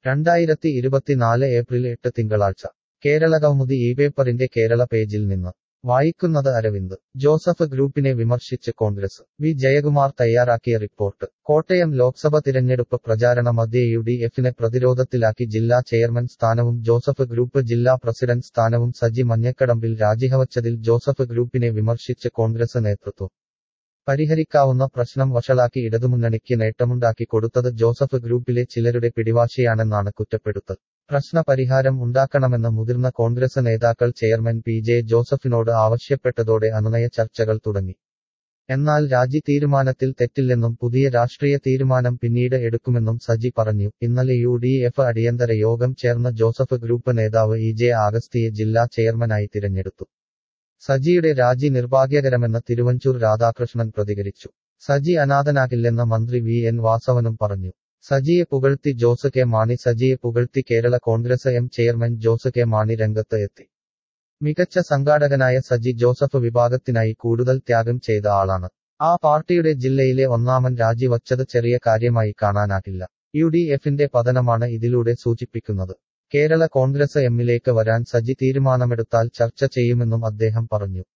രണ്ടായിരത്തി ഇരുപത്തിനാല് ഏപ്രിൽ എട്ട് തിങ്കളാഴ്ച കേരളകൗമുദി ഈ പേപ്പറിന്റെ കേരള പേജിൽ നിന്ന് വായിക്കുന്നത് അരവിന്ദ് ജോസഫ് ഗ്രൂപ്പിനെ വിമർശിച്ച് കോൺഗ്രസ് വി ജയകുമാർ തയ്യാറാക്കിയ റിപ്പോർട്ട് കോട്ടയം ലോക്സഭ തിരഞ്ഞെടുപ്പ് പ്രചാരണ മധ്യേ യു ഡി എഫിനെ പ്രതിരോധത്തിലാക്കി ജില്ലാ ചെയർമാൻ സ്ഥാനവും ജോസഫ് ഗ്രൂപ്പ് ജില്ലാ പ്രസിഡന്റ് സ്ഥാനവും സജി മഞ്ഞക്കടമ്പിൽ രാജിവച്ചതിൽ ജോസഫ് ഗ്രൂപ്പിനെ വിമർശിച്ച് കോൺഗ്രസ് നേതൃത്വം പരിഹരിക്കാവുന്ന പ്രശ്നം വഷളാക്കി ഇടതുമുന്നണിക്ക് നേട്ടമുണ്ടാക്കി കൊടുത്തത് ജോസഫ് ഗ്രൂപ്പിലെ ചിലരുടെ പിടിവാശിയാണെന്നാണ് കുറ്റപ്പെടുത്തൽ പ്രശ്ന പരിഹാരം ഉണ്ടാക്കണമെന്ന് മുതിർന്ന കോൺഗ്രസ് നേതാക്കൾ ചെയർമാൻ പി ജെ ജോസഫിനോട് ആവശ്യപ്പെട്ടതോടെ അനുനയ ചർച്ചകൾ തുടങ്ങി എന്നാൽ രാജി തീരുമാനത്തിൽ തെറ്റില്ലെന്നും പുതിയ രാഷ്ട്രീയ തീരുമാനം പിന്നീട് എടുക്കുമെന്നും സജി പറഞ്ഞു ഇന്നലെ യു ഡി എഫ് അടിയന്തര യോഗം ചേർന്ന ജോസഫ് ഗ്രൂപ്പ് നേതാവ് ഇ ജെ ആഗസ്തിയെ ജില്ലാ ചെയർമാനായി തിരഞ്ഞെടുത്തു സജിയുടെ രാജി നിർഭാഗ്യകരമെന്ന് തിരുവഞ്ചൂർ രാധാകൃഷ്ണൻ പ്രതികരിച്ചു സജി അനാഥനാകില്ലെന്ന് മന്ത്രി വി എൻ വാസവനും പറഞ്ഞു സജിയെ പുകഴ്ത്തി ജോസ് കെ മാണി സജിയെ പുകഴ്ത്തി Kerala Congress M chairman Jose K Mani രംഗത്ത് എത്തി മികച്ച സംഘാടകനായ സജി ജോസഫ് വിഭാഗത്തിനായി കൂടുതൽ ത്യാഗം ചെയ്ത ആളാണ് ആ പാർട്ടിയുടെ ജില്ലയിലെ ഒന്നാമൻ രാജിവച്ചത് ചെറിയ കാര്യമായി കാണാനാകില്ല യു ഡി എഫിന്റെ പതനമാണ് ഇതിലൂടെ സൂചിപ്പിക്കുന്നത് കേരള കോൺഗ്രസ് എമ്മിലേക്ക് വരാൻ സജി തീരുമാനമെടുത്താൽ ചർച്ച ചെയ്യുമെന്നും അദ്ദേഹം പറഞ്ഞു